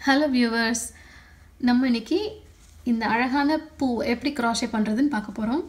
hello viewers நம்ம இன்னைக்கு இந்த அழகான பூ எப்படி க்ராஷே பண்ணுறதுன்னு பார்க்க போகிறோம்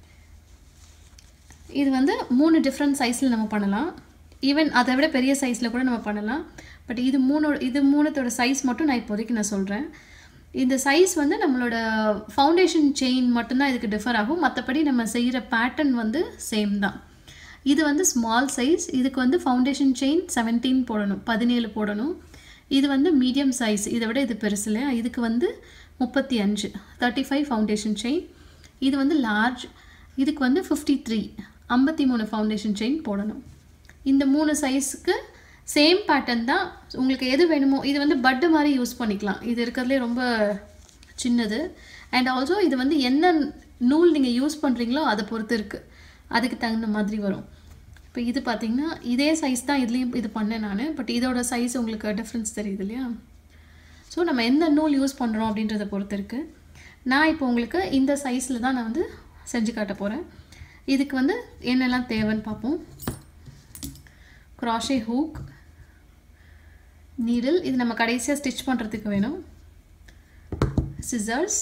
இது வந்து மூணு டிஃப்ரெண்ட் சைஸில் நம்ம பண்ணலாம் ஈவன் அதை விட பெரிய சைஸில் கூட நம்ம பண்ணலாம் பட் இது மூணு இது மூணுத்தோட சைஸ் மட்டும் நான் இப்போதைக்கு நான் சொல்கிறேன் இந்த சைஸ் வந்து நம்மளோட ஃபவுண்டேஷன் செயின் மட்டும்தான் இதுக்கு டிஃபர் ஆகும் மற்றபடி நம்ம செய்கிற பேட்டர்ன் வந்து சேம் தான் இது வந்து ஸ்மால் சைஸ் இதுக்கு வந்து ஃபவுண்டேஷன் செயின் செவன்டீன் போடணும் பதினேழு போடணும் இது வந்து மீடியம் சைஸ் இதை விட இது பெருசு இல்லையா இதுக்கு வந்து முப்பத்தி அஞ்சு தேர்ட்டி ஃபைவ் ஃபவுண்டேஷன் செயின் இது வந்து லார்ஜ் இதுக்கு வந்து ஃபிஃப்டி த்ரீ ஐம்பத்தி மூணு ஃபவுண்டேஷன் செயின் போடணும் இந்த மூணு சைஸுக்கு சேம் பேட்டர்ன் தான் உங்களுக்கு எது வேணுமோ இது வந்து பட்டு மாதிரி யூஸ் பண்ணிக்கலாம் இது இருக்கிறதுலே ரொம்ப சின்னது அண்ட் ஆல்சோ இது வந்து என்ன நூல் நீங்கள் யூஸ் பண்ணுறீங்களோ அதை பொறுத்து இருக்குது அதுக்கு தகுந்த மாதிரி வரும் இப்போ இது பார்த்தீங்கன்னா இதே சைஸ் தான் இதுலேயும் இது பண்ணேன் நான் பட் இதோட சைஸ் உங்களுக்கு டிஃப்ரென்ஸ் தெரியுது இல்லையா ஸோ நம்ம எந்த நூல் யூஸ் பண்ணுறோம் அப்படின்றத பொறுத்து இருக்குது நான் இப்போ உங்களுக்கு இந்த சைஸில் தான் நான் வந்து செஞ்சு காட்ட போகிறேன் இதுக்கு வந்து என்னெல்லாம் தேவைன்னு பார்ப்போம் க்ராஷே ஹூக் நீடில் இது நம்ம கடைசியாக ஸ்டிச் பண்ணுறதுக்கு வேணும் சிசர்ஸ்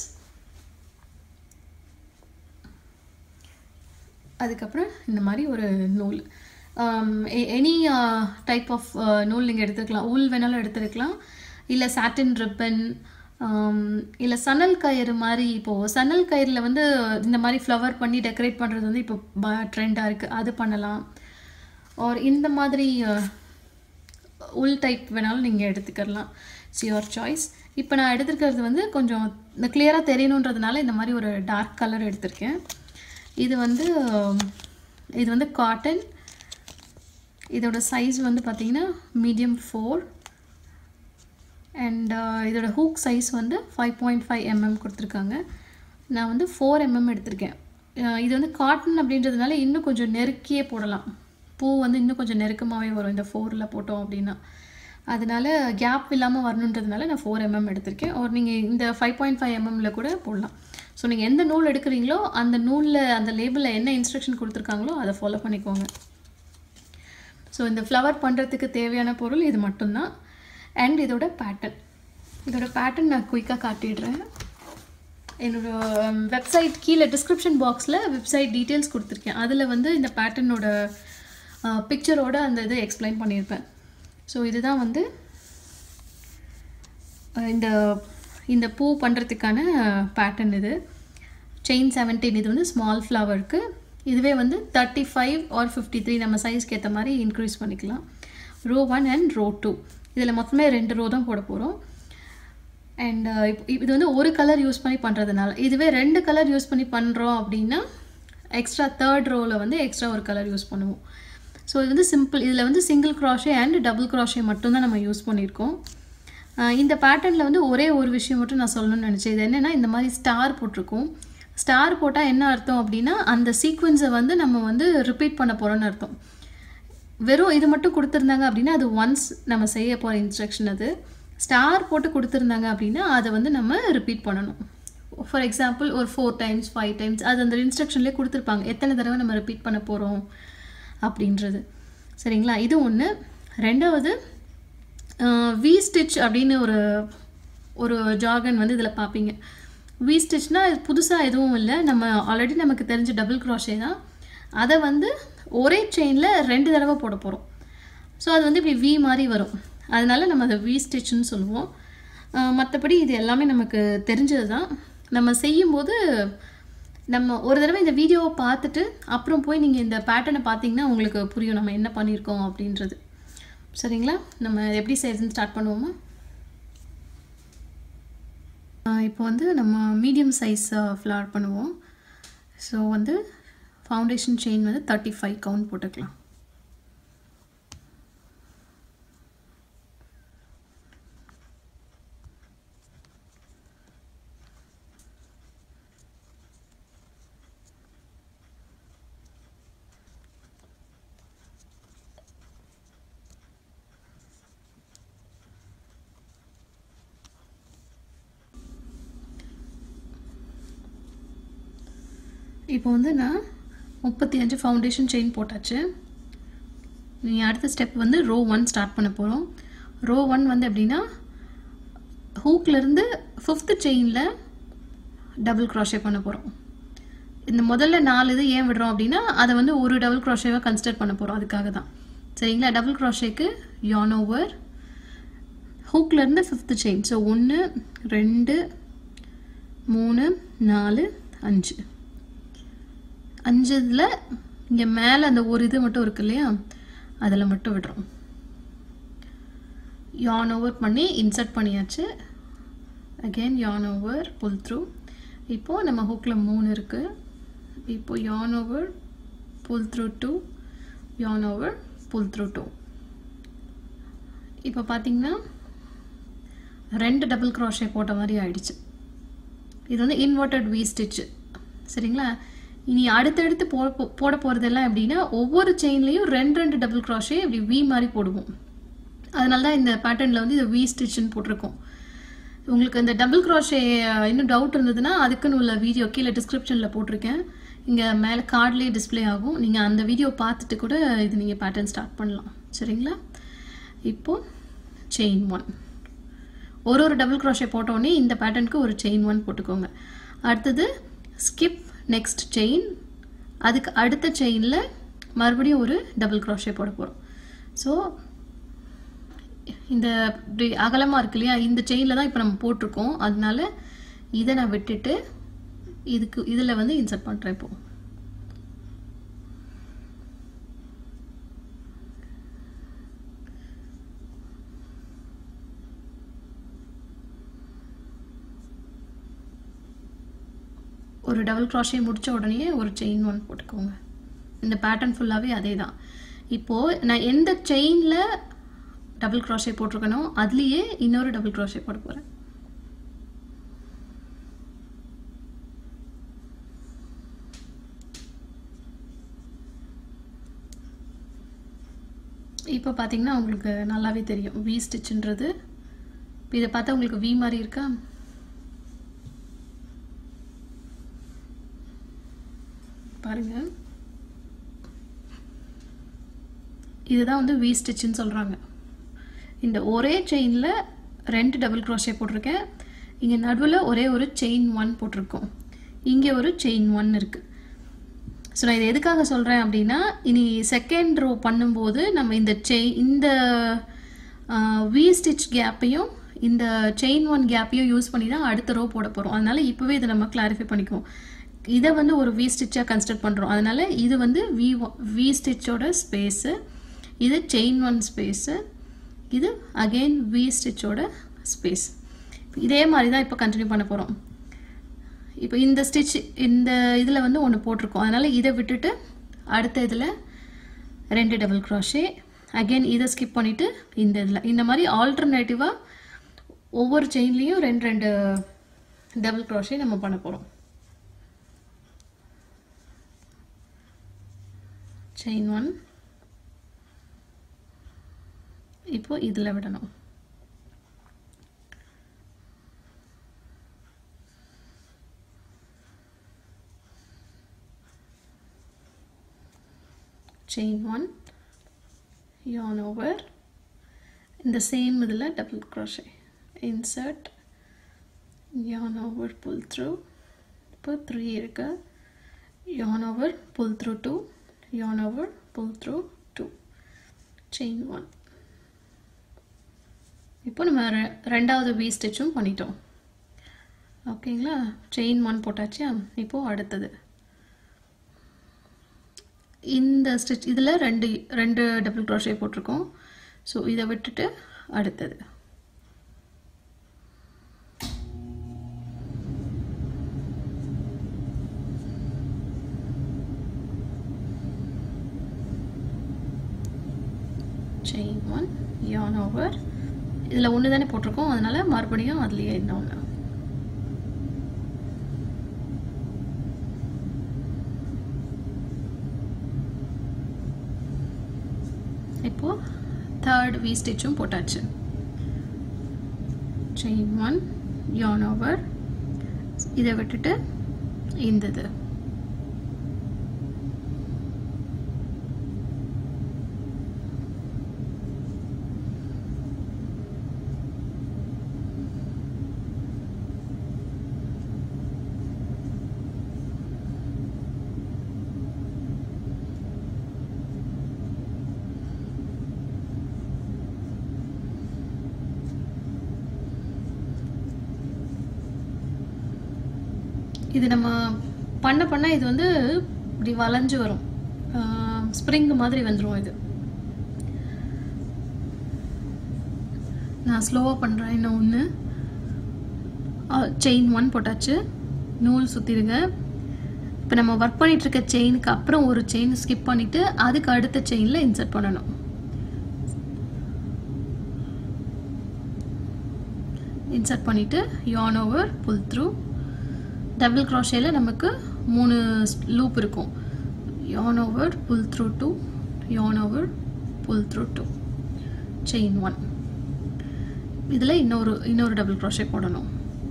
அதுக்கப்புறம் இந்த மாதிரி ஒரு நூல் எனி டைப் ஆஃப் நூல் நீங்கள் எடுத்துக்கலாம் ஊல் வேணாலும் எடுத்துருக்கலாம் இல்லை சாட்டின் ரிப்பன் இல்லை சணல் கயிறு மாதிரி இப்போது சணல் கயிறில் வந்து இந்த மாதிரி ஃப்ளவர் பண்ணி டெக்கரேட் பண்ணுறது வந்து இப்போ ட்ரெண்டாக இருக்குது அது பண்ணலாம் ஆர் இந்த மாதிரி உள் டைப் வேணாலும் நீங்கள் எடுத்துக்கலாம் இட்ஸ் யுவர் சாய்ஸ் இப்போ நான் எடுத்துருக்கிறது வந்து கொஞ்சம் இந்த கிளியராக தெரியணுன்றதுனால இந்த மாதிரி ஒரு டார்க் கலர் எடுத்திருக்கேன் இது வந்து இது வந்து காட்டன் இதோட சைஸ் வந்து பார்த்திங்கன்னா மீடியம் ஃபோர் அண்ட் இதோட ஹூக் சைஸ் வந்து ஃபைவ் பாயிண்ட் ஃபைவ் எம்எம் கொடுத்துருக்காங்க நான் வந்து ஃபோர் எம்எம் எடுத்திருக்கேன் இது வந்து காட்டன் அப்படின்றதுனால இன்னும் கொஞ்சம் நெருக்கியே போடலாம் பூ வந்து இன்னும் கொஞ்சம் நெருக்கமாகவே வரும் இந்த ஃபோரில் போட்டோம் அப்படின்னா அதனால கேப் இல்லாமல் வரணுன்றதுனால நான் ஃபோர் எம்எம் எடுத்திருக்கேன் ஒரு நீங்கள் இந்த ஃபைவ் பாயிண்ட் ஃபைவ் எம்எம்மில் கூட போடலாம் ஸோ நீங்கள் எந்த நூல் எடுக்கிறீங்களோ அந்த நூலில் அந்த லேபிளில் என்ன இன்ஸ்ட்ரக்ஷன் கொடுத்துருக்காங்களோ அதை ஃபாலோ பண்ணிக்கோங்க ஸோ இந்த ஃப்ளவர் பண்ணுறதுக்கு தேவையான பொருள் இது மட்டும்தான் அண்ட் இதோட பேட்டர்ன் இதோட பேட்டர்ன் நான் குயிக்காக காட்டிடுறேன் என்னோடய வெப்சைட் கீழே டிஸ்கிரிப்ஷன் பாக்ஸில் வெப்சைட் டீட்டெயில்ஸ் கொடுத்துருக்கேன் அதில் வந்து இந்த பேட்டர்னோட பிக்சரோட அந்த இது எக்ஸ்பிளைன் பண்ணியிருப்பேன் ஸோ இதுதான் வந்து இந்த இந்த பூ பண்ணுறதுக்கான பேட்டர்ன் இது செயின் செவன்டீன் இது வந்து ஸ்மால் ஃப்ளவருக்கு இதுவே வந்து thirty five or fifty three நம்ம சைஸ்க்கு ஏற்ற மாதிரி இன்க்ரீஸ் பண்ணிக்கலாம் row one and row two இதில் மொத்தமே ரெண்டு ரோ தான் போட போகிறோம் அண்ட் இது வந்து ஒரு கலர் யூஸ் பண்ணி பண்ணுறதுனால இதுவே ரெண்டு கலர் யூஸ் பண்ணி பண்ணுறோம் அப்படின்னா எக்ஸ்ட்ரா தேர்ட் ரோவில் வந்து எக்ஸ்ட்ரா ஒரு கலர் யூஸ் பண்ணுவோம் ஸோ இது வந்து சிம்பிள் இதில் வந்து single crochet and double crochet மட்டும்தான் நம்ம யூஸ் பண்ணியிருக்கோம் இந்த பேட்டர்னில் வந்து ஒரே ஒரு விஷயம் மட்டும் நான் சொல்லணும்னு நினச்சேன் இது என்னென்னா இந்த மாதிரி ஸ்டார் போட்டிருக்கோம் ஸ்டார் போட்டால் என்ன அர்த்தம் அப்படின்னா அந்த சீக்வன்ஸை வந்து நம்ம வந்து ரிப்பீட் பண்ண போகிறோன்னு அர்த்தம் வெறும் இது மட்டும் கொடுத்துருந்தாங்க அப்படின்னா அது ஒன்ஸ் நம்ம செய்ய போகிற இன்ஸ்ட்ரக்ஷன் அது ஸ்டார் போட்டு கொடுத்துருந்தாங்க அப்படின்னா அதை வந்து நம்ம ரிப்பீட் பண்ணணும் ஃபார் எக்ஸாம்பிள் ஒரு ஃபோர் டைம்ஸ் ஃபைவ் டைம்ஸ் அது அந்த இன்ஸ்ட்ரக்ஷன்லேயே கொடுத்துருப்பாங்க எத்தனை தடவை நம்ம ரிப்பீட் பண்ண போகிறோம் அப்படின்றது சரிங்களா இது ஒன்று ரெண்டாவது வி ஸ்டிச் அப்படின்னு ஒரு ஒரு ஜாகன் வந்து இதில் பார்ப்பீங்க வி ஸ்டிச்னால் இது புதுசாக எதுவும் இல்லை நம்ம ஆல்ரெடி நமக்கு தெரிஞ்ச டபுள் க்ராஷே தான் அதை வந்து ஒரே செயினில் ரெண்டு தடவை போட போகிறோம் ஸோ அது வந்து இப்படி வி மாதிரி வரும் அதனால நம்ம அதை வி ஸ்டிச்சுன்னு சொல்லுவோம் மற்றபடி இது எல்லாமே நமக்கு தெரிஞ்சது தான் நம்ம செய்யும்போது நம்ம ஒரு தடவை இந்த வீடியோவை பார்த்துட்டு அப்புறம் போய் நீங்கள் இந்த பேட்டர்னை பார்த்தீங்கன்னா உங்களுக்கு புரியும் நம்ம என்ன பண்ணியிருக்கோம் அப்படின்றது சரிங்களா நம்ம எப்படி செய்யறதுன்னு ஸ்டார்ட் பண்ணுவோமா இப்போ வந்து நம்ம மீடியம் சைஸ் ஃப்ளவர் பண்ணுவோம் ஸோ வந்து ஃபவுண்டேஷன் செயின் வந்து தேர்ட்டி ஃபைவ் கவுண்ட் போட்டுக்கலாம் இப்போ வந்து நான் முப்பத்தி அஞ்சு ஃபவுண்டேஷன் செயின் போட்டாச்சு நீ அடுத்த ஸ்டெப் வந்து ரோ ஒன் ஸ்டார்ட் பண்ண போகிறோம் ரோ ஒன் வந்து எப்படின்னா ஹூக்லேருந்து ஃபிஃப்த்து செயினில் டபுள் க்ராஷே பண்ண போகிறோம் இந்த முதல்ல நாலு இது ஏன் விடுறோம் அப்படின்னா அதை வந்து ஒரு டபுள் க்ராஷேவாக கன்சிடர் பண்ண போகிறோம் அதுக்காக தான் சரிங்களா டபுள் க்ராஷேக்கு யான் ஓவர் ஹூக்லேருந்து ஃபிஃப்த்து செயின் ஸோ ஒன்று ரெண்டு மூணு நாலு அஞ்சு அஞ்சு இதில் இங்கே மேலே அந்த ஒரு இது மட்டும் இருக்கு இல்லையா அதில் மட்டும் விடுறோம் யான் ஓவர் பண்ணி இன்சர்ட் பண்ணியாச்சு again yarn over pull through இப்போது நம்ம ஹூக்கில் மூணு இருக்குது இப்போ yarn over pull through two yarn over pull through two இப்போ பார்த்தீங்கன்னா ரெண்டு டபுள் க்ராஷே போட்ட மாதிரி ஆயிடுச்சு இது வந்து இன்வெர்டட் வி ஸ்டிச்சு சரிங்களா இனி அடுத்தடுத்து போ போட போகிறதெல்லாம் எப்படின்னா ஒவ்வொரு செயின்லேயும் ரெண்டு ரெண்டு டபுள் க்ராஷே இப்படி வி மாதிரி போடுவோம் அதனால தான் இந்த பேட்டர்னில் வந்து இது வி ஸ்டிச்சுன்னு போட்டிருக்கோம் உங்களுக்கு இந்த டபுள் க்ராஷே இன்னும் டவுட் இருந்ததுன்னா அதுக்குன்னு உள்ள வீடியோ கீழே டிஸ்கிரிப்ஷனில் போட்டிருக்கேன் இங்கே மேலே கார்ட்லேயே டிஸ்பிளே ஆகும் நீங்கள் அந்த வீடியோ பார்த்துட்டு கூட இது நீங்கள் பேட்டர்ன் ஸ்டார்ட் பண்ணலாம் சரிங்களா இப்போது செயின் ஒன் ஒரு ஒரு டபுள் க்ராஷே போட்டோடனே இந்த பேட்டர்னுக்கு ஒரு செயின் ஒன் போட்டுக்கோங்க அடுத்தது ஸ்கிப் நெக்ஸ்ட் செயின் அதுக்கு அடுத்த செயினில் மறுபடியும் ஒரு டபுள் க்ராஷே போட போகிறோம் ஸோ இந்த இப்படி அகலமாக இருக்கு இல்லையா இந்த செயினில் தான் இப்போ நம்ம போட்டிருக்கோம் அதனால இதை நான் விட்டுட்டு இதுக்கு இதில் வந்து இன்சர்ட் பண்ணுறேன் இப்போ ஒரு டபுள் க்ராஷே முடித்த உடனே ஒரு செயின் ஒன் போட்டுக்கோங்க இந்த பேட்டர்ன் ஃபுல்லாகவே அதே தான் இப்போது நான் எந்த செயினில் டபுள் க்ராஷே போட்டிருக்கனோ அதுலேயே இன்னொரு டபுள் க்ராஷே போட போகிறேன் இப்போ பார்த்தீங்கன்னா உங்களுக்கு நல்லாவே தெரியும் வி ஸ்டிச்சுன்றது இப்போ இதை பார்த்தா உங்களுக்கு வி மாதிரி இருக்கா பாருங்க இதுதான் வந்து வி ஸ்டிச்சுன்னு சொல்கிறாங்க இந்த ஒரே செயினில் ரெண்டு டபுள் க்ரோஷே போட்டிருக்கேன் இங்கே நடுவில் ஒரே ஒரு செயின் ஒன் போட்டிருக்கோம் இங்கே ஒரு செயின் ஒன் இருக்குது ஸோ நான் இது எதுக்காக சொல்கிறேன் அப்படின்னா இனி செகண்ட் ரோ பண்ணும்போது நம்ம இந்த செயின் இந்த வி ஸ்டிச் கேப்பையும் இந்த செயின் ஒன் கேப்பையும் யூஸ் பண்ணி தான் அடுத்த ரோ போட போகிறோம் அதனால இப்போவே இதை நம்ம கிளாரிஃபை பண்ணிக்குவோம் இதை வந்து ஒரு வி ஸ்டிச்சாக கன்சிடர் பண்ணுறோம் அதனால இது வந்து வி வி ஸ்டிச்சோட ஸ்பேஸு இது செயின் ஒன் ஸ்பேஸு இது அகெயின் வி ஸ்டிச்சோட ஸ்பேஸ் இதே மாதிரி தான் இப்போ கண்டினியூ பண்ண போகிறோம் இப்போ இந்த ஸ்டிச் இந்த இதில் வந்து ஒன்று போட்டிருக்கோம் அதனால் இதை விட்டுட்டு அடுத்த இதில் ரெண்டு டபுள் க்ராஷே அகெயின் இதை ஸ்கிப் பண்ணிவிட்டு இந்த இதில் இந்த மாதிரி ஆல்டர்னேட்டிவாக ஒவ்வொரு செயின்லேயும் ரெண்டு ரெண்டு டபுள் க்ராஷே நம்ம பண்ண போகிறோம் செயின் ஒன் இப்போ இதில் விடணும் chain 1 yarn over இந்த சேம் இதில் double crochet insert yarn over pull through இப்போ த்ரீ இருக்கு yarn over pull through 2 yarn over pull through 2 chain 1 இப்போ நம்ம ரெ- ரெண்டாவது வி ஸ்டிச்சும் பண்ணிட்டோம் ஓகேங்களா செயின் ஒன் போட்டாச்சா இப்போது அடுத்தது இந்த ஸ்டிச் இதில் ரெண்டு ரெண்டு டபுள் க்ரோஷே போட்டிருக்கோம் ஸோ இதை விட்டுட்டு அடுத்தது செயின் ஒன் யான் ஓவர் இதில் ஒன்று தானே போட்டிருக்கோம் அதனால மறுபடியும் அதுலேயே இன்னொன்று இப்போ தேர்ட் வி ஸ்டிச்சும் போட்டாச்சு செயின் ஒன் யான் ஓவர் இதை விட்டுட்டு இந்த இது இது நம்ம பண்ண பண்ண இது வந்து இப்படி வளைஞ்சு வரும் ஸ்ப்ரிங் மாதிரி வந்துடும் இது நான் ஸ்லோவாக பண்ணுறேன் இன்னும் ஒன்று செயின் ஒன் போட்டாச்சு நூல் சுற்றிடுங்க இப்போ நம்ம ஒர்க் பண்ணிட்டு இருக்க செயினுக்கு அப்புறம் ஒரு செயின் ஸ்கிப் பண்ணிவிட்டு அதுக்கு அடுத்த செயினில் இன்சர்ட் பண்ணணும் இன்சர்ட் பண்ணிவிட்டு yarn over pull through double க்ராஷேல நமக்கு மூணு லூப் இருக்கும் yarn over pull through two yarn over pull through two chain one இதில் இன்னொரு இன்னொரு டபுள் க்ராஷே போடணும்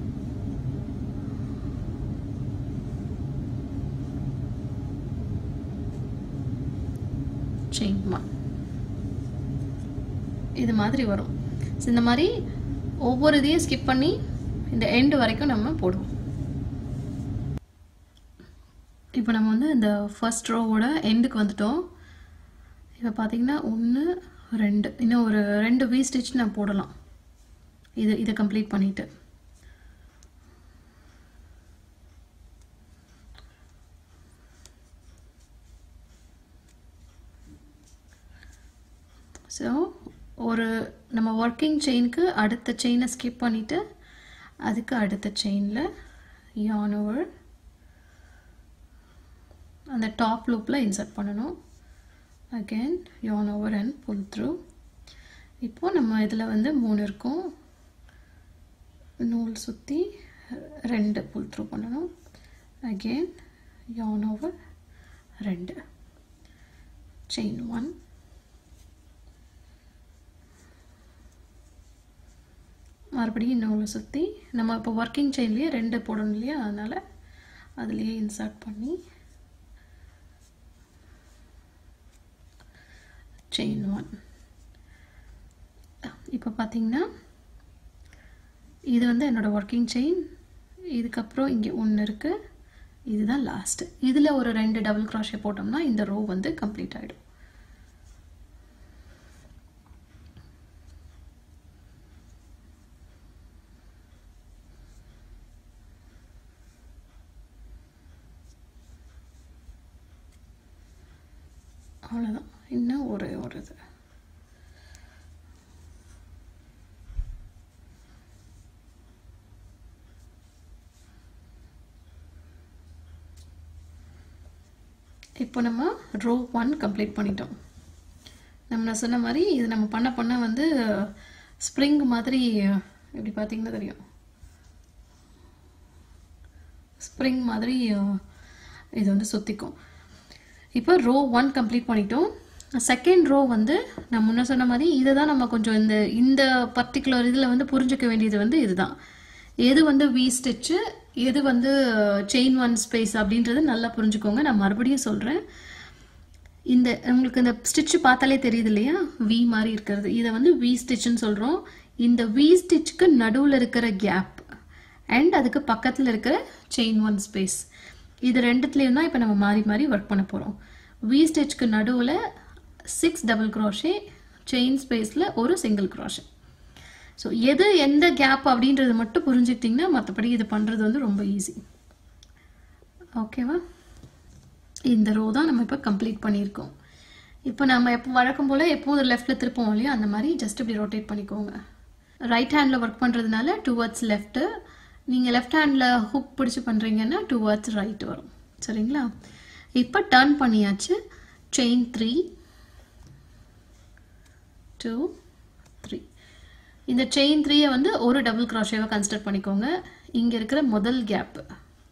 செயின் ஒன் இது மாதிரி வரும் So, இந்த மாதிரி ஒவ்வொரு இதையும் ஸ்கிப் பண்ணி இந்த எண்டு வரைக்கும் நம்ம போடுவோம் இப்போ நம்ம வந்து இந்த ஃபர்ஸ்ட் ரோவோட எண்டுக்கு வந்துட்டோம் இப்போ பார்த்தீங்கன்னா ஒன்று ரெண்டு இன்னும் ஒரு ரெண்டு வி ஸ்டிச் நான் போடலாம் இது இதை கம்ப்ளீட் பண்ணிட்டு ஸோ ஒரு நம்ம ஒர்க்கிங் செயினுக்கு அடுத்த செயினை ஸ்கிப் பண்ணிவிட்டு அதுக்கு அடுத்த செயினில் யான் ஓவர் அந்த டாப் லூப்பில் இன்சர்ட் பண்ணணும் again yarn over and pull through இப்போது நம்ம இதில் வந்து மூணு இருக்கும் நூல் சுற்றி ரெண்டு புல் த்ரூ பண்ணணும் அகெயின் யான் ஓவர் ரெண்டு செயின் ஒன் மறுபடியும் நூலை சுற்றி நம்ம இப்போ ஒர்க்கிங் செயின்லேயே ரெண்டு போடணும் இல்லையா அதனால் அதுலேயே இன்சர்ட் பண்ணி செயின் ஒன் இப்போ பார்த்தீங்கன்னா இது வந்து என்னோடய ஒர்க்கிங் செயின் இதுக்கப்புறம் இங்கே ஒன்று இருக்குது இதுதான் லாஸ்ட்டு இதில் ஒரு ரெண்டு டபுள் க்ராஷே போட்டோம்னா இந்த ரோ வந்து கம்ப்ளீட் ஆகிடும் அவ்வளோதான் இன்னும் ஒரே ஒரு இது இப்போ நம்ம ரோ ஒன் கம்ப்ளீட் பண்ணிட்டோம் நம்ம நான் சொன்ன மாதிரி இது நம்ம பண்ண பண்ண வந்து ஸ்ப்ரிங் மாதிரி இப்படி பார்த்தீங்கன்னா தெரியும் ஸ்ப்ரிங் மாதிரி இது வந்து சுற்றிக்கும் இப்போ ரோ ஒன் கம்ப்ளீட் பண்ணிட்டோம் செகண்ட் ரோ வந்து நான் முன்ன சொன்ன மாதிரி இதை தான் நம்ம கொஞ்சம் இந்த இந்த பர்டிகுலர் இதில் வந்து புரிஞ்சுக்க வேண்டியது வந்து இதுதான் எது வந்து வி ஸ்டிச்சு எது வந்து செயின் ஒன் ஸ்பேஸ் அப்படின்றது நல்லா புரிஞ்சுக்கோங்க நான் மறுபடியும் சொல்கிறேன் இந்த உங்களுக்கு இந்த ஸ்டிச்சு பார்த்தாலே தெரியுது இல்லையா வி மாதிரி இருக்கிறது இதை வந்து வி ஸ்டிச்சுன்னு சொல்கிறோம் இந்த வி ஸ்டிச்சுக்கு நடுவில் இருக்கிற கேப் அண்ட் அதுக்கு பக்கத்தில் இருக்கிற செயின் ஒன் ஸ்பேஸ் இது ரெண்டுத்துலேயும் தான் இப்போ நம்ம மாறி மாறி ஒர்க் பண்ண போகிறோம் வி ஸ்டிச்சுக்கு நடுவில் சிக்ஸ் டபுள் க்ரோஷே செயின் ஸ்பேஸில் ஒரு சிங்கிள் க்ரோஷே ஸோ எது எந்த கேப் அப்படின்றது மட்டும் புரிஞ்சுக்கிட்டிங்கன்னா மற்றபடி இது பண்ணுறது வந்து ரொம்ப ஈஸி ஓகேவா இந்த ரோ தான் நம்ம இப்போ கம்ப்ளீட் பண்ணியிருக்கோம் இப்போ நம்ம எப்போ வழக்கம் போல் எப்போது லெஃப்ட்டில் திருப்போம் இல்லையா அந்த மாதிரி ஜஸ்ட் இப்படி ரொட்டேட் பண்ணிக்கோங்க ரைட் ஹேண்டில் ஒர்க் பண்ணுறதுனால டுவர்ட்ஸ் லெஃப்ட்டு நீங்கள் லெஃப்ட் ஹேண்டில் ஹுக் பிடிச்சி பண்ணுறீங்கன்னா டுவர்ட்ஸ் ரைட் வரும் சரிங்களா இப்போ டர்ன் பண்ணியாச்சு செயின் த்ரீ டூ த்ரீ இந்த செயின் த்ரீயை வந்து ஒரு டபுள் க்ராஷேவை கன்சிடர் பண்ணிக்கோங்க இங்கே இருக்கிற முதல் கேப்பு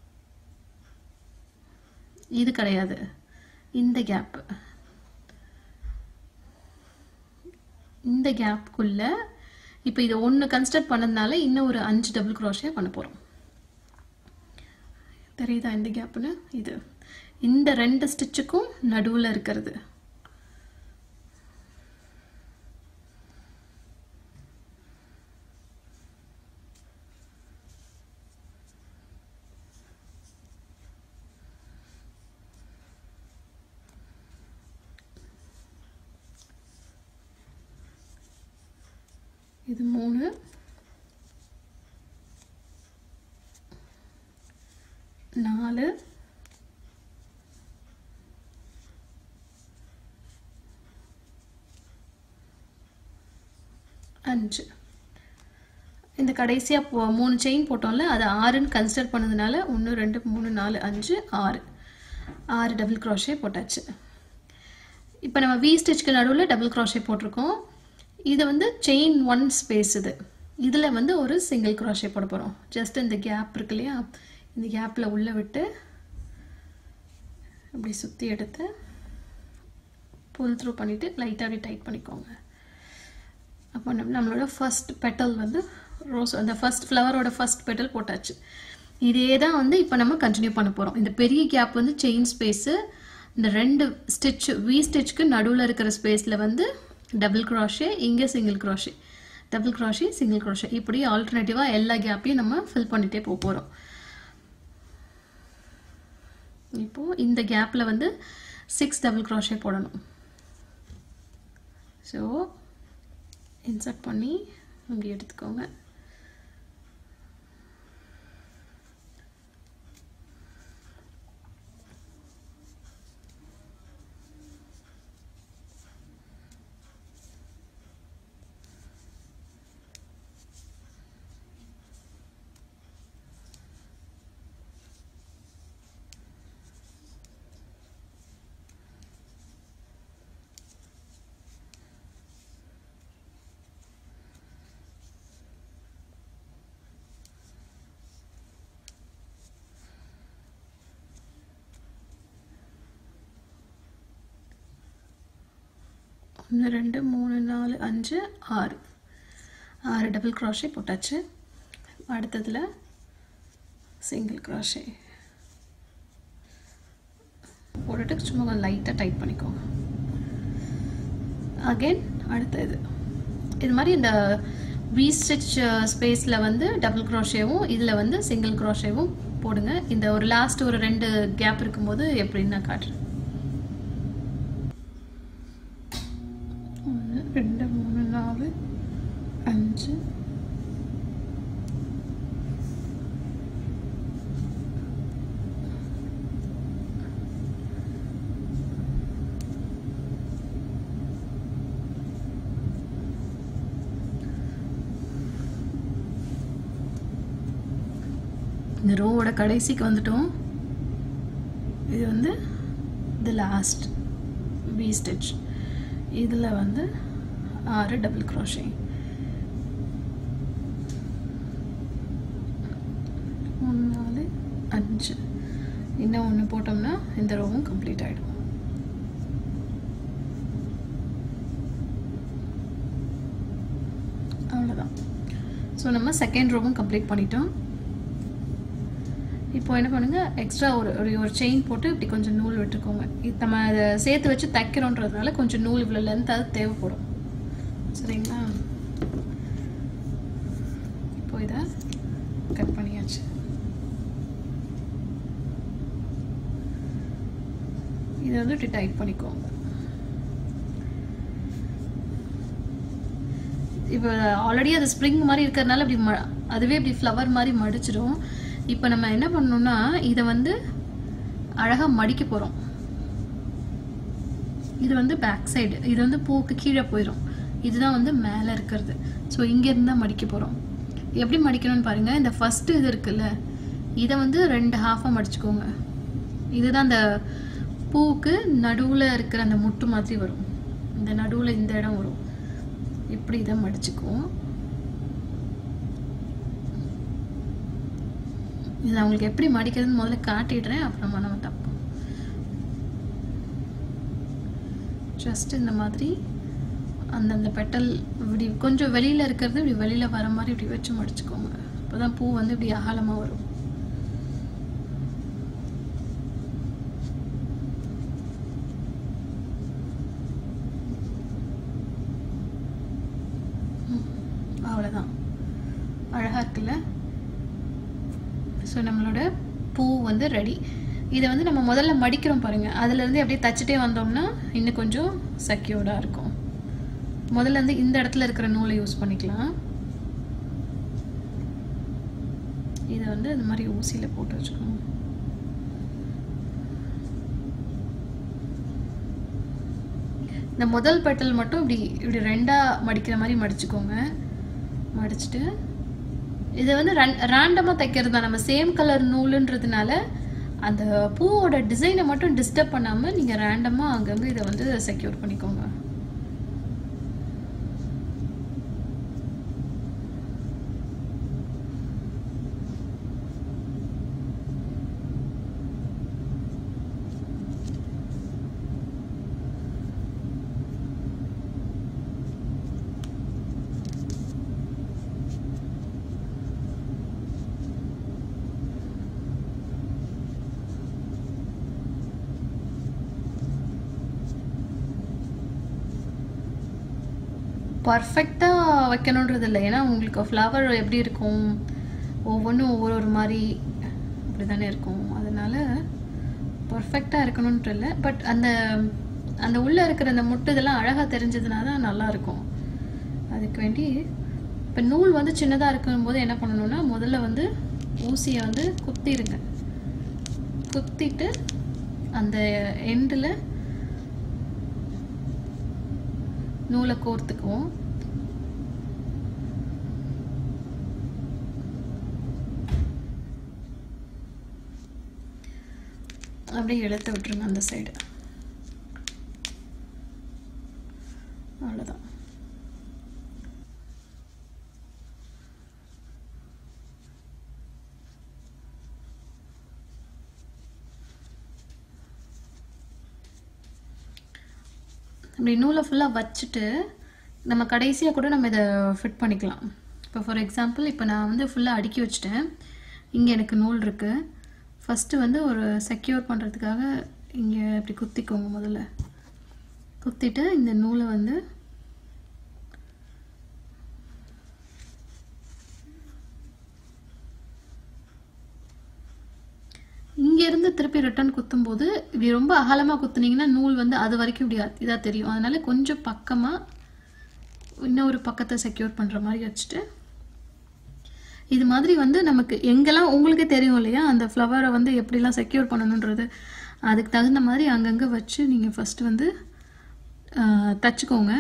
இது கிடையாது இந்த கேப்பு இந்த கேப்புக்குள்ள இப்போ இது ஒன்று கன்சிடர் பண்ணதுனால இன்னும் ஒரு அஞ்சு டபுள் க்ராஷே பண்ண போகிறோம் தெரியுதா இந்த கேப்புன்னு இது இந்த ரெண்டு ஸ்டிச்சுக்கும் நடுவில் இருக்கிறது இது மூணு நாலு அஞ்சு இந்த கடைசியாக போ மூணு செயின் போட்டோம்ல அது ஆறுன்னு கன்சிடர் பண்ணதுனால ஒன்று ரெண்டு மூணு நாலு அஞ்சு ஆறு ஆறு டபுள் க்ராஷே போட்டாச்சு இப்போ நம்ம வி ஸ்டிச்க்கு நடுவில் டபுள் க்ராஷே போட்டிருக்கோம் இது வந்து செயின் ஒன் ஸ்பேஸ் இது இதில் வந்து ஒரு சிங்கிள் க்ராஷே போட போகிறோம் ஜஸ்ட் இந்த கேப் இருக்கு இல்லையா இந்த கேப்பில் உள்ளே விட்டு இப்படி சுற்றி எடுத்து புல் த்ரூ பண்ணிவிட்டு லைட்டாக அப்படி டைட் பண்ணிக்கோங்க அப்போ நம்ம நம்மளோட ஃபர்ஸ்ட் பெட்டல் வந்து ரோஸ் அந்த ஃபர்ஸ்ட் ஃப்ளவரோட ஃபர்ஸ்ட் பெட்டல் போட்டாச்சு இதே தான் வந்து இப்போ நம்ம கண்டினியூ பண்ண போகிறோம் இந்த பெரிய கேப் வந்து செயின் ஸ்பேஸு இந்த ரெண்டு ஸ்டிச் வி ஸ்டிச்சுக்கு நடுவில் இருக்கிற ஸ்பேஸில் வந்து டபுள் க்ராஷே இங்கே single crochet double crochet single crochet இப்படி ஆல்டர்னேட்டிவாக எல்லா கேப்பையும் நம்ம ஃபில் பண்ணிகிட்டே போக போகிறோம் இப்போது இந்த கேப்பில் வந்து சிக்ஸ் டபுள் க்ராஷே போடணும் ஸோ இன்சர்ட் பண்ணி இப்படி எடுத்துக்கோங்க ஒன்று ரெண்டு மூணு நாலு அஞ்சு ஆறு ஆறு டபுள் க்ராஷே போட்டாச்சு அடுத்ததில் சிங்கிள் க்ராஷே போட்டுட்டு சும்மா கொஞ்சம் லைட்டாக டைட் பண்ணிக்கோங்க அகைன் அடுத்த இது இது மாதிரி இந்த வி ஸ்டிச் ஸ்பேஸில் வந்து டபுள் க்ராஷேவும் இதில் வந்து சிங்கிள் க்ராஷேவும் போடுங்க இந்த ஒரு லாஸ்ட் ஒரு ரெண்டு கேப் இருக்கும்போது எப்படின்னு நான் காட்டுறேன் ஒன்று ரெண்டு மூணு நாலு அஞ்சு இந்த ரோவோட கடைசிக்கு வந்துட்டோம் இது வந்து தி லாஸ்ட் வி ஸ்டிச் இதில் வந்து ஆறு டபுள் க்ரோஷே மூணு நாலு அஞ்சு இன்னும் ஒன்று போட்டோம்னா இந்த ரோவும் கம்ப்ளீட் ஆகிடும் அவ்வளோதான் ஸோ நம்ம செகண்ட் ரோவும் கம்ப்ளீட் பண்ணிட்டோம் இப்போ என்ன பண்ணுங்க எக்ஸ்ட்ரா ஒரு ஒரு ஒரு செயின் போட்டு இப்படி கொஞ்சம் நூல் விட்டுக்கோங்க இது நம்ம அதை சேர்த்து வச்சு தைக்கிறோன்றதுனால கொஞ்சம் நூல் இவ்வளோ லென்த் அது தேவைப்படும் சரிங்களா இப்போ இதை கட் பண்ணியாச்சு இதை வந்து இப்படி டைட் பண்ணிக்கோங்க இப்போ ஆல்ரெடி அது ஸ்ப்ரிங் மாதிரி இருக்கிறதுனால இப்படி ம அதுவே இப்படி ஃப்ளவர் மாதிரி மடிச்சிடும் இப்போ நம்ம என்ன பண்ணணும்னா இதை வந்து அழகாக மடிக்க போகிறோம் இது வந்து பேக் சைடு இது வந்து பூக்கு கீழே போயிடும் இதுதான் வந்து மேலே இருக்கிறது ஸோ இங்கேருந்து தான் மடிக்க போகிறோம் எப்படி மடிக்கணும்னு பாருங்கள் இந்த ஃபஸ்ட்டு இது இருக்குல்ல இதை வந்து ரெண்டு ஹாஃபாக மடிச்சுக்கோங்க இதுதான் அந்த பூவுக்கு நடுவில் இருக்கிற அந்த முட்டு மாதிரி வரும் இந்த நடுவில் இந்த இடம் வரும் இப்படி இதை மடிச்சுக்குவோம் இது அவங்களுக்கு எப்படி மடிக்கிறதுன்னு முதல்ல காட்டிடுறேன் அப்புறமா நம்ம தப்போம் ஜஸ்ட் இந்த மாதிரி அந்தந்த பெட்டல் இப்படி கொஞ்சம் வெளியில் இருக்கிறது இப்படி வெளியில் வர மாதிரி இப்படி வச்சு மடிச்சுக்கோங்க அப்போ தான் பூ வந்து இப்படி அகலமாக வரும் அவ்வளோதான் அழகாக இருக்குல்ல ஸோ நம்மளோட பூ வந்து ரெடி இதை வந்து நம்ம முதல்ல மடிக்கிறோம் பாருங்கள் அதுலேருந்து அப்படியே தச்சுட்டே வந்தோம்னா இன்னும் கொஞ்சம் செக்யூர்டாக இருக்கும் முதல்ல வந்து இந்த இடத்துல இருக்கிற நூலை யூஸ் பண்ணிக்கலாம் இதை வந்து இந்த மாதிரி ஊசியில் போட்டு வச்சுக்கணும் இந்த முதல் பெட்டல் மட்டும் இப்படி இப்படி ரெண்டாக மடிக்கிற மாதிரி மடிச்சுக்கோங்க மடிச்சுட்டு இதை வந்து ரேண்டமாக தைக்கிறது தான் நம்ம சேம் கலர் நூலுன்றதுனால அந்த பூவோட டிசைனை மட்டும் டிஸ்டர்ப் பண்ணாமல் நீங்கள் ரேண்டமாக அங்கங்கே இதை வந்து செக்யூர் பண்ணிக்கோங்க பர்ஃபெக்டாக வைக்கணுன்றது இல்லை ஏன்னா உங்களுக்கு ஃப்ளவர் எப்படி இருக்கும் ஒவ்வொன்றும் ஒவ்வொரு ஒரு மாதிரி அப்படி தானே இருக்கும் அதனால் பர்ஃபெக்டாக இருக்கணுன்ட்டு இல்லை பட் அந்த அந்த உள்ளே இருக்கிற அந்த முட்டு இதெல்லாம் அழகாக தெரிஞ்சதுனா தான் நல்லாயிருக்கும் அதுக்கு வேண்டி இப்போ நூல் வந்து சின்னதாக இருக்கும்போது என்ன பண்ணணும்னா முதல்ல வந்து ஊசியை வந்து குத்திடுங்க குத்திட்டு அந்த எண்டில் நூலை கோர்த்துக்குவோம் அப்படியே இழுத்து விட்டுருங்க அந்த சைடு அவ்வளோதான் அப்படி நூலை ஃபுல்லாக வச்சுட்டு நம்ம கடைசியாக கூட நம்ம இதை ஃபிட் பண்ணிக்கலாம் இப்போ ஃபார் எக்ஸாம்பிள் இப்போ நான் வந்து ஃபுல்லாக அடுக்கி வச்சுட்டேன் இங்கே எனக்கு நூல் இருக்குது ஃபஸ்ட்டு வந்து ஒரு செக்யூர் பண்ணுறதுக்காக இங்கே இப்படி குத்திக்கோங்க முதல்ல குத்திட்டு இந்த நூலை வந்து இங்கேருந்து திருப்பி ரிட்டர்ன் குத்தும்போது இப்படி ரொம்ப அகலமாக குத்துனீங்கன்னா நூல் வந்து அது வரைக்கும் இப்படி இதாக தெரியும் அதனால கொஞ்சம் பக்கமாக இன்னொரு பக்கத்தை செக்யூர் பண்ணுற மாதிரி வச்சுட்டு இது மாதிரி வந்து நமக்கு எங்கெல்லாம் உங்களுக்கே தெரியும் இல்லையா அந்த ஃப்ளவரை வந்து எப்படிலாம் செக்யூர் பண்ணணுன்றது அதுக்கு தகுந்த மாதிரி அங்கங்கே வச்சு நீங்கள் ஃபஸ்ட்டு வந்து தச்சுக்கோங்க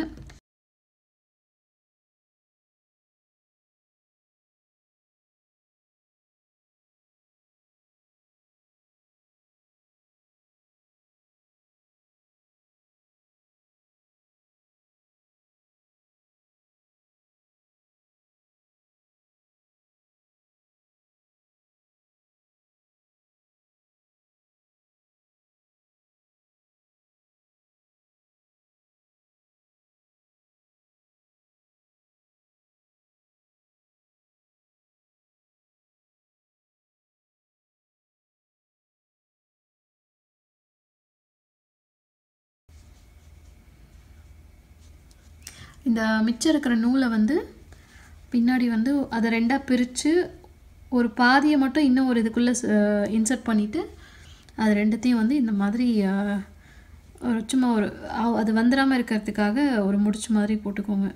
இந்த மிச்சம் இருக்கிற நூலை வந்து பின்னாடி வந்து அதை ரெண்டாக பிரித்து ஒரு பாதியை மட்டும் இன்னும் ஒரு இதுக்குள்ளே இன்சர்ட் பண்ணிவிட்டு அது ரெண்டுத்தையும் வந்து இந்த மாதிரி அஹ், ஒரு சும்மா ஒரு அ- அது வந்துடாமல் இருக்கிறதுக்காக ஒரு முடிச்சு மாதிரி போட்டுக்கோங்க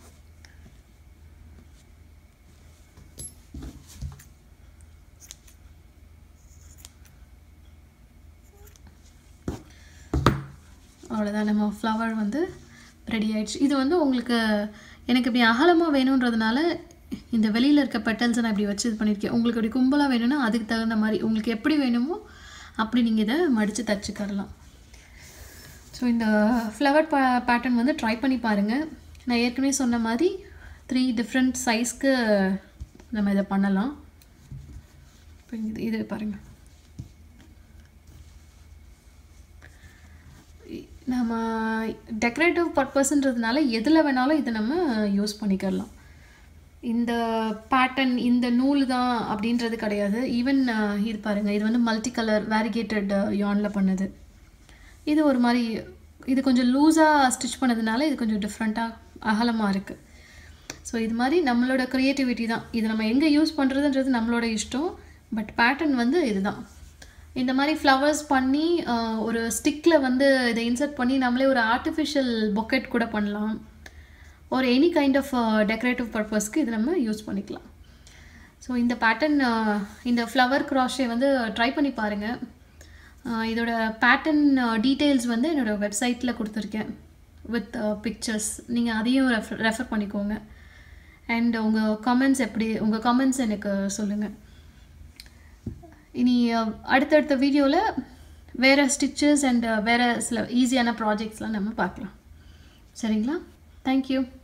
அவ்வளோதான் நம்ம ஃப்ளவர் வந்து ரெடி ஆயிடுச்சு இது வந்து உங்களுக்கு எனக்கு இப்படி அகலமாக வேணுன்றதுனால இந்த வெளியில் இருக்க பெட்டல்ஸை நான் இப்படி வச்சு இது பண்ணியிருக்கேன் உங்களுக்கு இப்படி கும்பலாக வேணும்னா அதுக்கு தகுந்த மாதிரி உங்களுக்கு எப்படி வேணுமோ அப்படி நீங்கள் இதை மடித்து தச்சுக்கரலாம் ஸோ இந்த ஃப்ளவர் பே பேட்டர்ன் வந்து ட்ரை பண்ணி பாருங்கள் நான் ஏற்கனவே சொன்ன மாதிரி த்ரீ டிஃப்ரெண்ட் சைஸ்க்கு நம்ம இதை பண்ணலாம் இப்போ இது இது பாருங்கள் நம்ம டெக்கரேட்டிவ் பர்பஸ்ன்றதுனால எதில் வேணாலும் இதை நம்ம யூஸ் பண்ணிக்கலாம் இந்த பேட்டர்ன் இந்த நூல் தான் அப்படின்றது கிடையாது ஈவன் இது பாருங்கள் இது வந்து மல்டி கலர் வேரிகேட்டட் யானில் பண்ணது இது ஒரு மாதிரி இது கொஞ்சம் லூஸாக ஸ்டிச் பண்ணதுனால இது கொஞ்சம் டிஃப்ரெண்ட்டாக அகலமாக இருக்குது ஸோ இது மாதிரி நம்மளோட க்ரியேட்டிவிட்டி தான் இது நம்ம எங்கே யூஸ் பண்ணுறதுன்றது நம்மளோட இஷ்டம் பட் பேட்டர்ன் வந்து இதுதான் இந்த மாதிரி ஃப்ளவர்ஸ் பண்ணி ஆஹ், ஒரு ஸ்டிக்கில் வந்து இதை இன்சர்ட் பண்ணி நம்மளே ஒரு ஆர்டிஃபிஷியல் பொக்கெட் கூட பண்ணலாம் ஒரு எனி கைண்ட் ஆஃப் டெக்கரேட்டிவ் பர்பஸ்க்கு இது நம்ம யூஸ் பண்ணிக்கலாம் ஸோ இந்த பேட்டர்ன் இந்த ஃப்ளவர் க்ராஷே வந்து ட்ரை பண்ணி பாருங்கள் இதோட பேட்டர்ன் டீட்டெயில்ஸ் வந்து என்னோடய வெப்சைட்டில் கொடுத்துருக்கேன் வித் பிக்சர்ஸ் நீங்கள் அதையும் ரெஃபர் ரெஃபர் பண்ணிக்கோங்க அண்ட் உங்கள் கமெண்ட்ஸ் எப்படி உங்கள் கமெண்ட்ஸ் எனக்கு சொல்லுங்கள் இனி அஹ், அடுத்தடுத்த வீடியோவில் வேறு ஸ்டிச்சஸ் அண்ட் வேறு சில ஈஸியான ப்ராஜெக்ட்ஸ்லாம் நம்ம பார்க்கலாம் சரிங்களா தேங்க்யூ